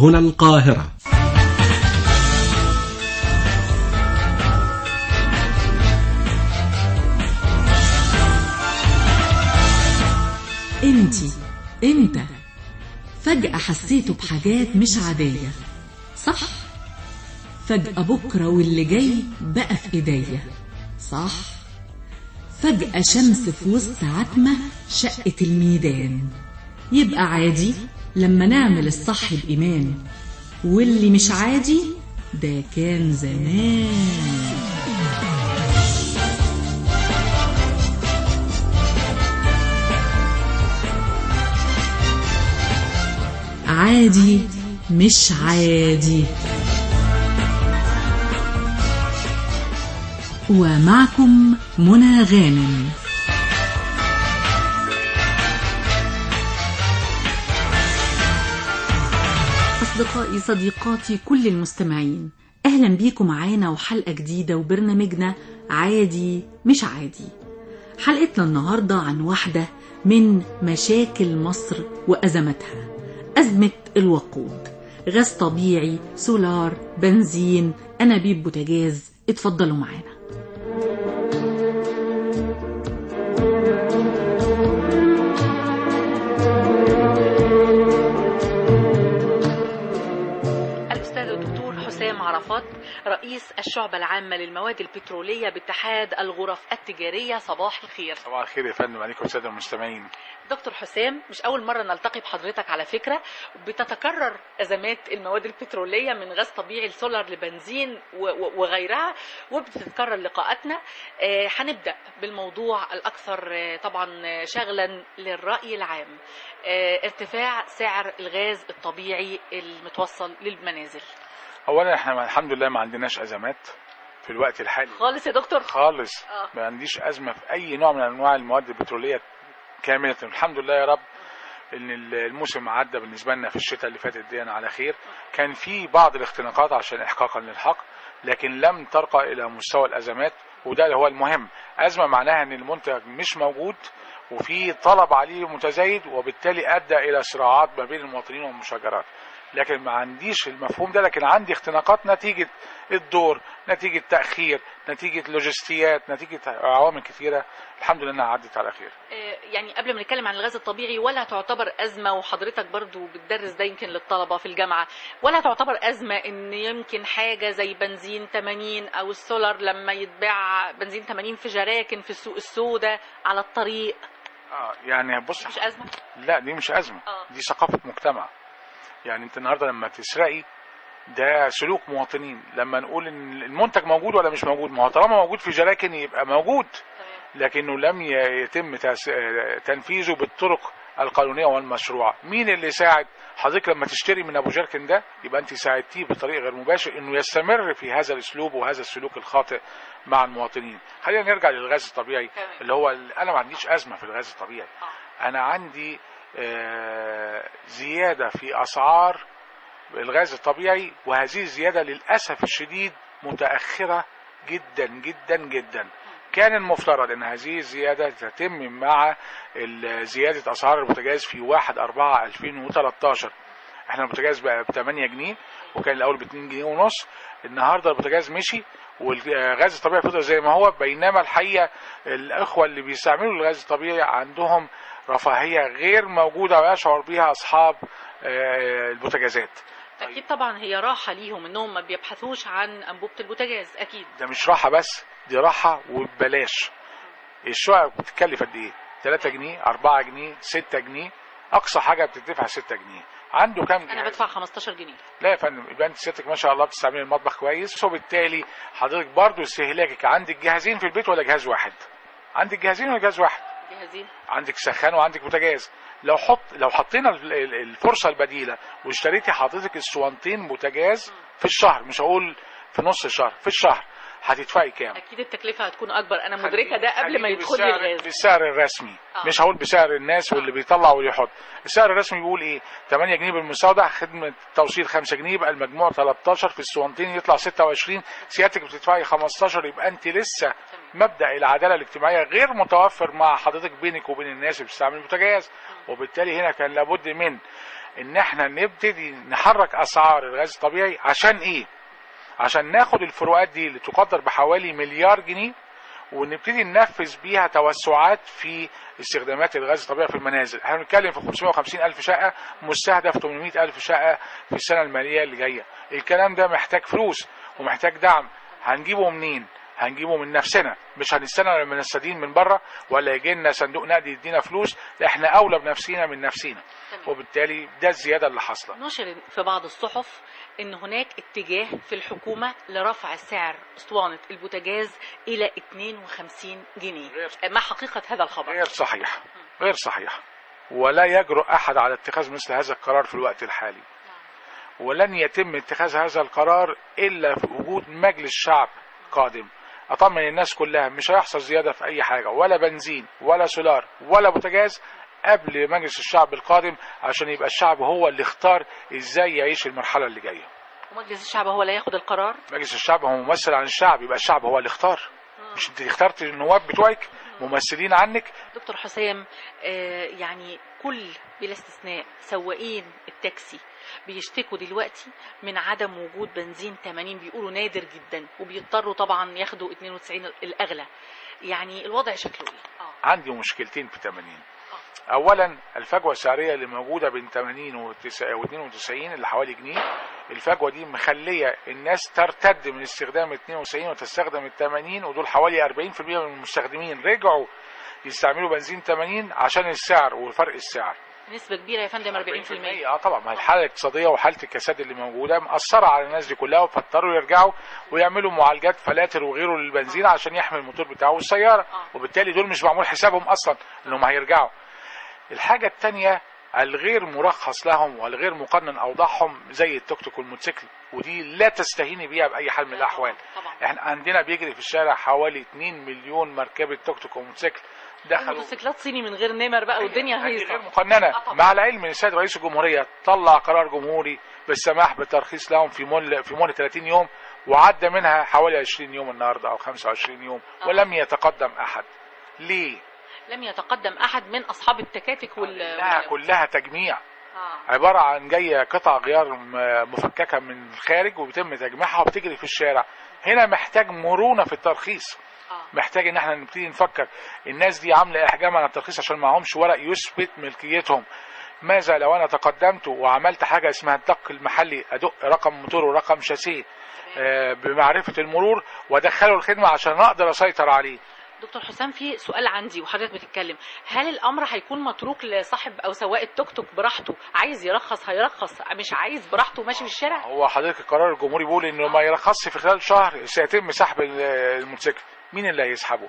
هنا القاهرة انتي انت فجأة حسيتوا بحاجات مش عادية صح فجأة بكرة واللي جاي بقى في ايديا صح فجأة شمس في وسط عتمة شقت الميدان يبقى عادي لما نعمل الصح بإيمان واللي مش عادي ده كان زمان عادي مش عادي ومعكم منى غانم أصدقائي صديقاتي كل المستمعين أهلا بيكم معانا وحلقة جديدة وبرنامجنا عادي مش عادي حلقتنا النهاردة عن واحدة من مشاكل مصر وأزمتها أزمة الوقود غاز طبيعي سولار بنزين أنابيب بوتاجاز اتفضلوا معانا الأستاذ الدكتور حسام عرفات رئيس الشعبة العامة للمواد البترولية باتحاد الغرف التجارية صباح الخير صباح الخير يا فندم عليكم الساده المستمعين دكتور حسام مش أول مرة نلتقي بحضرتك على فكرة بتتكرر أزمات المواد البترولية من غاز طبيعي لسولار لبنزين و- و- وغيرها وبتتكرر لقاءاتنا آه، هنبدأ بالموضوع الأكثر آه، طبعا آه، شغلا للرأي العام آه، ارتفاع سعر الغاز الطبيعي المتوصل للمنازل اولا احنا الحمد لله ما عندناش ازمات في الوقت الحالي خالص يا دكتور خالص آه. ما عنديش ازمه في اي نوع من انواع المواد البتروليه كامله الحمد لله يا رب ان الموسم عدى بالنسبه لنا في الشتاء اللي فاتت دي على خير كان في بعض الاختناقات عشان احقاقا للحق لكن لم ترقى الى مستوى الازمات وده اللي هو المهم ازمه معناها ان المنتج مش موجود وفي طلب عليه متزايد وبالتالي ادى الى صراعات ما بين المواطنين والمشاجرات لكن ما عنديش المفهوم ده لكن عندي اختناقات نتيجه الدور نتيجه تاخير نتيجه لوجستيات نتيجه عوامل كثيره الحمد لله انها عدت على خير آه، يعني قبل ما نتكلم عن الغاز الطبيعي ولا تعتبر أزمة وحضرتك برضو بتدرس ده يمكن للطلبة في الجامعة ولا تعتبر أزمة إن يمكن حاجة زي بنزين 80 أو السولار لما يتباع بنزين 80 في جراكن في السوق السوداء على الطريق اه يعني بص مش أزمة لا دي مش ازمه آه. دي ثقافه مجتمع يعني انت النهارده لما تسرقي ده سلوك مواطنين لما نقول ان المنتج موجود ولا مش موجود ما هو طالما موجود في جراكن يبقى موجود تمام لكنه لم ي- يتم تس- تنفيذه بالطرق القانونيه والمشروعه مين اللي ساعد حضرتك لما تشتري من ابو جركن ده يبقى انت ساعدتيه بطريق غير مباشر انه يستمر في هذا الاسلوب وهذا السلوك الخاطئ مع المواطنين خلينا نرجع للغاز الطبيعي تمام. اللي هو ال- انا ما عنديش ازمه في الغاز الطبيعي آه. انا عندي آه، زياده في اسعار الغاز الطبيعي وهذه الزياده للاسف الشديد متاخره جدا جدا جدا كان المفترض ان هذه الزياده تتم مع ال- زياده اسعار البوتاجاز في 1 4 2013 احنا البوتاجاز بقى ب 8 جنيه وكان الاول ب 2 جنيه ونص النهارده البوتاجاز مشي والغاز الطبيعي فضل زي ما هو بينما الحقيقه الاخوه اللي بيستعملوا الغاز الطبيعي عندهم رفاهيه غير موجوده ويشعر بها اصحاب آه، البوتاجازات أكيد طبعا هي راحة ليهم إنهم ما بيبحثوش عن أنبوبة البوتاجاز أكيد ده مش راحه بس دي راحه وببلاش الشقق بتتكلف قد ايه 3 جنيه 4 جنيه 6 جنيه اقصى حاجه بتدفع 6 جنيه عنده كام أنا جهاز؟ بدفع 15 جنيه لا يا فندم يبقى انت سيادتك ما شاء الله بتستعملي المطبخ كويس وبالتالي حضرتك برضو استهلاكك عندك جهازين في البيت ولا جهاز واحد عندك جهازين ولا جهاز واحد جاهزين عندك سخان وعندك بوتاجاز لو حط لو حطينا ال- ال- الفرصه البديله واشتريتي حضرتك اسطوانتين بوتاجاز في الشهر مش هقول في نص الشهر في الشهر هتدفعي كام؟ أكيد التكلفة هتكون أكبر أنا مدركة ده قبل ما خليكي يدخل لي بالسعر- الغاز بالسعر الرسمي آه. مش هقول بسعر الناس واللي بيطلع واللي يحط السعر الرسمي بيقول ايه 8 جنيه بالمستودع خدمه توصيل 5 جنيه يبقى المجموع 13 في السوانتين يطلع 26 سيادتك بتدفعي 15 يبقى انت لسه مبدا العداله الاجتماعيه غير متوفر مع حضرتك بينك وبين الناس اللي بتستعمل البوتاجاز وبالتالي هنا كان لابد من ان احنا نبتدي نحرك اسعار الغاز الطبيعي عشان ايه عشان ناخد الفروقات دي اللي تقدر بحوالي مليار جنيه ونبتدي ننفذ بيها توسعات في استخدامات الغاز الطبيعي في المنازل احنا بنتكلم في 550 ألف شقة مستهدف 800 ألف شقة في السنة المالية اللي جاية الكلام ده محتاج فلوس ومحتاج دعم هنجيبه منين هنجيبه من نفسنا مش هنستنى لما نستدين من بره ولا يجي لنا صندوق نقد يدينا فلوس لا احنا اولى بنفسنا من نفسنا تمام. وبالتالي ده الزياده اللي حاصله نشر في بعض الصحف ان هناك اتجاه في الحكومه لرفع سعر اسطوانه البوتاجاز الى 52 جنيه ما حقيقه هذا الخبر غير صحيح غير صحيح ولا يجرؤ احد على اتخاذ مثل هذا القرار في الوقت الحالي ولن يتم اتخاذ هذا القرار الا في وجود مجلس شعب قادم اطمن الناس كلها مش هيحصل زياده في اي حاجه ولا بنزين ولا سولار ولا بوتاجاز قبل مجلس الشعب القادم عشان يبقى الشعب هو اللي اختار ازاي يعيش المرحله اللي جايه ومجلس الشعب هو اللي ياخد القرار مجلس الشعب هو ممثل عن الشعب يبقى الشعب هو اللي اختار مش انت اخترت النواب بتوعك ممثلين عنك دكتور حسام آه، يعني كل بلا استثناء سواقين التاكسي بيشتكوا دلوقتي من عدم وجود بنزين 80 بيقولوا نادر جدا وبيضطروا طبعا ياخدوا 92 الاغلى يعني الوضع شكله ايه؟ اه عندي مشكلتين في 80 اولا الفجوه السعريه اللي موجوده بين 80 و 92 اللي حوالي جنيه الفجوه دي مخليه الناس ترتد من استخدام ال 92 وتستخدم ال 80 ودول حوالي 40% من المستخدمين رجعوا يستعملوا بنزين 80 عشان السعر وفرق السعر نسبة كبيرة يا فندم 40% اه طبعا ما الحاله الاقتصاديه وحاله الكساد اللي موجوده مأثره على الناس دي كلها فاضطروا يرجعوا ويعملوا معالجات فلاتر وغيره للبنزين عشان يحمي الموتور بتاعه والسياره آه. وبالتالي دول مش معمول حسابهم اصلا انهم هيرجعوا الحاجه الثانيه الغير مرخص لهم والغير مقنن اوضاعهم زي التوك توك والموتوسيكل ودي لا تستهيني بيها باي حال من الاحوال طبعا احنا عندنا بيجري في الشارع حوالي 2 مليون مركبه توك توك وموتوسيكل دخلوا موتوسيكلات صيني من غير نمر بقى والدنيا هذه غير هيصة مقننه آه طبعا. مع العلم ان السيد رئيس الجمهوريه طلع قرار جمهوري بالسماح بالترخيص لهم في مول في مول 30 يوم وعدى منها حوالي 20 يوم النهارده او 25 يوم آه. ولم يتقدم احد ليه؟ لم يتقدم احد من اصحاب التكاتك وال كلها وال- كلها تجميع آه. عباره عن جايه قطع غيار م- مفككه من الخارج وبيتم تجميعها وبتجري في الشارع هنا محتاج مرونه في الترخيص آه. محتاج ان احنا نبتدي نفكر الناس دي عامله احجام على الترخيص عشان معهمش ورق يثبت ملكيتهم ماذا لو انا تقدمت وعملت حاجه اسمها الدق المحلي ادق رقم موتور ورقم شاسيه آه، بمعرفه المرور وادخله الخدمه عشان اقدر اسيطر عليه دكتور حسام في سؤال عندي وحضرتك بتتكلم هل الامر هيكون متروك لصاحب او سواق التوك توك براحته عايز يرخص هيرخص مش عايز براحته ماشي في الشارع هو حضرتك القرار الجمهوري بيقول انه ما يرخصش في خلال شهر سيتم سحب ال- الموتوسيكل مين اللي هيسحبه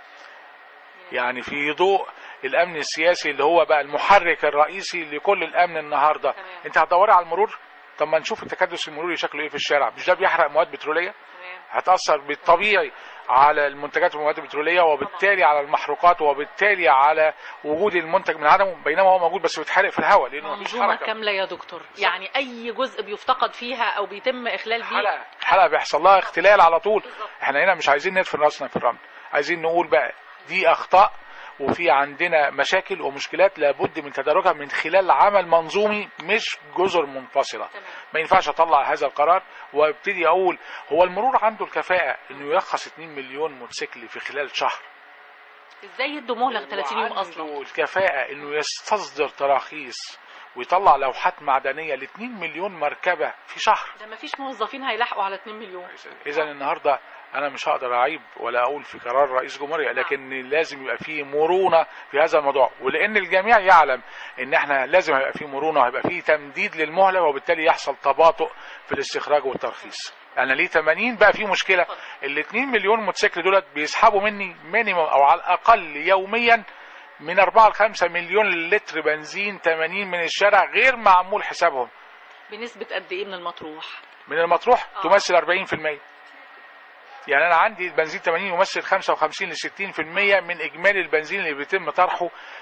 يعني في ضوء الامن السياسي اللي هو بقى المحرك الرئيسي لكل الامن النهارده تمام. انت هتدوري على المرور طب ما نشوف التكدس المروري شكله ايه في الشارع مش ده بيحرق مواد بتروليه تمام. هتاثر بالطبيعي على المنتجات والمواد البتروليه وبالتالي على المحروقات وبالتالي على وجود المنتج من عدمه بينما هو موجود بس بيتحرق في الهواء لانه مفيش منظومه حركه كامله يا دكتور يعني اي جزء بيفتقد فيها او بيتم اخلال بيه حلقه حلقه بيحصل لها اختلال على طول بالظبط. احنا هنا مش عايزين ندفن راسنا في الرمل عايزين نقول بقى دي اخطاء وفي عندنا مشاكل ومشكلات لابد من تداركها من خلال عمل منظومي مش جزر منفصله تمام. ما ينفعش اطلع هذا القرار وابتدي اقول هو المرور عنده الكفاءه انه يرخص 2 مليون موتوسيكل في خلال شهر ازاي يدوا مهله 30 يوم وعنده اصلا الكفاءه انه يستصدر تراخيص ويطلع لوحات معدنيه ل 2 مليون مركبه في شهر ده ما فيش موظفين هيلاحقوا على 2 مليون اذا النهارده انا مش هقدر اعيب ولا اقول في قرار رئيس جمهوريه لكن لازم يبقى فيه مرونه في هذا الموضوع ولان الجميع يعلم ان احنا لازم هيبقى فيه مرونه وهيبقى فيه تمديد للمهله وبالتالي يحصل تباطؤ في الاستخراج والترخيص انا ليه 80 بقى في مشكله ال 2 مليون موتوسيكل دولت بيسحبوا مني مينيمم او على الاقل يوميا من 4 ل 5 مليون لتر بنزين 80 من الشارع غير معمول حسابهم بنسبه قد ايه من المطروح من المطروح آه. تمثل 40% يعني انا عندي البنزين 80 يمثل 55 ل 60% من اجمالي البنزين اللي بيتم طرحه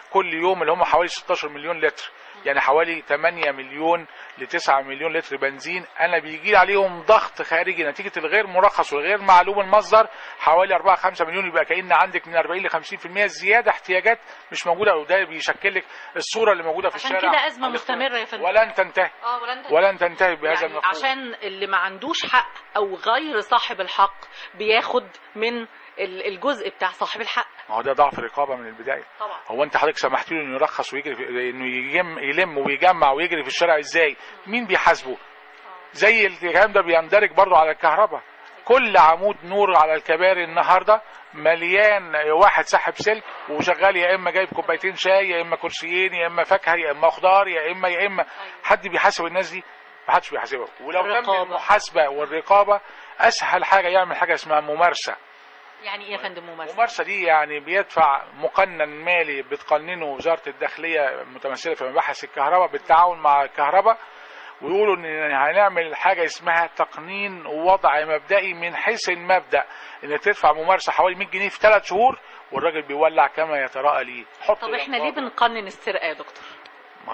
كل يوم اللي هم حوالي 16 مليون لتر يعني حوالي 8 مليون ل 9 مليون لتر بنزين انا بيجي عليهم ضغط خارجي نتيجه الغير مرخص والغير معلوم المصدر حوالي 4 5 مليون يبقى كان عندك من 40 ل 50% زياده احتياجات مش موجوده وده بيشكل لك الصوره اللي موجوده في عشان الشارع كده ازمه مستمره يا فندم ولن تنتهي اه ولا انت ولن تنتهي بهذا يعني المفهوم عشان اللي ما عندوش حق او غير صاحب الحق بياخد من ال- الجزء بتاع صاحب الحق ما هو ده ضعف رقابه من البدايه طبعا هو انت حضرتك سمحت له انه يرخص ويجري في انه يجم يلم ويجمع ويجري في الشارع ازاي مين بيحاسبه زي الكلام ده بيندرج برضه على الكهرباء كل عمود نور على الكباري النهارده مليان واحد ساحب سلك وشغال يا اما جايب كوبايتين شاي يا اما كرسيين يا اما فاكهه يا اما خضار يا اما يا اما حد بيحاسب الناس دي ما حدش بيحاسبها ولو تم الرقابة. المحاسبه والرقابه اسهل حاجه يعمل حاجه اسمها ممارسه يعني ايه يا فندم ممارسه الممارسه دي يعني بيدفع مقنن مالي بتقننه وزاره الداخليه متمثله في مباحث الكهرباء بالتعاون مع الكهرباء ويقولوا ان هنعمل حاجه اسمها تقنين وضع مبدئي من حيث المبدا انك تدفع ممارسه حوالي 100 جنيه في ثلاث شهور والراجل بيولع كما يتراءى ليه حط طب احنا ليه بنقنن السرقه يا دكتور ما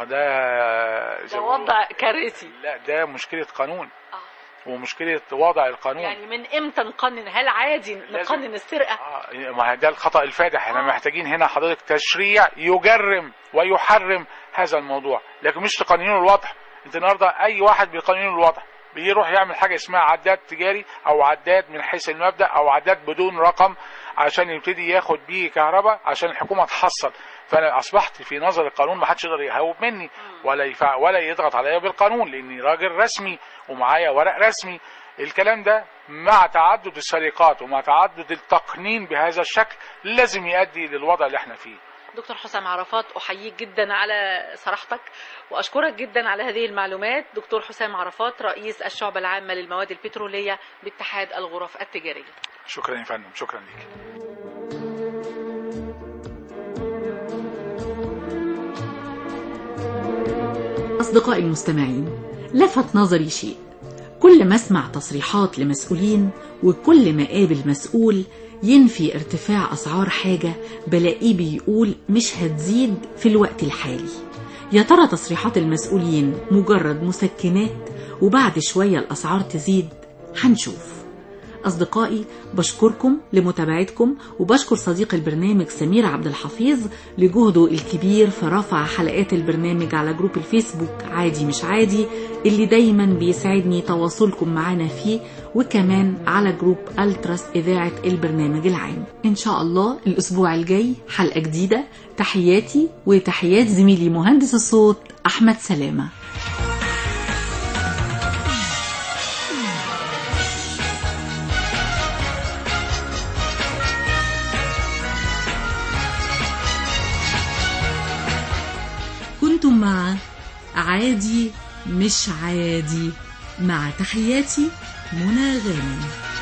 ده زي ده ما بيقولوا- وضع كارثي لا ده مشكله قانون آه. ومشكله وضع القانون يعني من امتى نقنن هل عادي لازم- نقنن السرقه آه، ما ده الخطأ الفادح احنا آه. محتاجين هنا حضرتك تشريع يجرم ويحرم هذا الموضوع لكن مش تقنينه الوضع انت النهارده اي واحد بيقننه الوضع بيروح يعمل حاجه اسمها عداد تجاري او عداد من حيث المبدا او عداد بدون رقم عشان يبتدي ياخد بيه كهرباء عشان الحكومه تحصل فانا اصبحت في نظر القانون ما حدش يقدر يهوب مني ولا يفع ولا يضغط عليا بالقانون لاني راجل رسمي ومعايا ورق رسمي الكلام ده مع تعدد السرقات ومع تعدد التقنين بهذا الشكل لازم يؤدي للوضع اللي احنا فيه دكتور حسام عرفات احييك جدا على صراحتك واشكرك جدا على هذه المعلومات دكتور حسام عرفات رئيس الشعبه العامه للمواد البتروليه باتحاد الغرف التجاريه شكرا يا فندم شكرا ليك أصدقائي المستمعين لفت نظري شيء كل ما اسمع تصريحات لمسؤولين وكل ما قابل مسؤول ينفي ارتفاع أسعار حاجة بلاقيه بيقول مش هتزيد في الوقت الحالي يا ترى تصريحات المسؤولين مجرد مسكنات وبعد شوية الأسعار تزيد هنشوف أصدقائي بشكركم لمتابعتكم وبشكر صديق البرنامج سمير عبد الحفيظ لجهده الكبير في رفع حلقات البرنامج على جروب الفيسبوك عادي مش عادي اللي دايما بيسعدني تواصلكم معنا فيه وكمان على جروب ألتراس إذاعة البرنامج العام إن شاء الله الأسبوع الجاي حلقة جديدة تحياتي وتحيات زميلي مهندس الصوت أحمد سلامة كنتم مع عادي مش عادي مع تحياتي منى غانم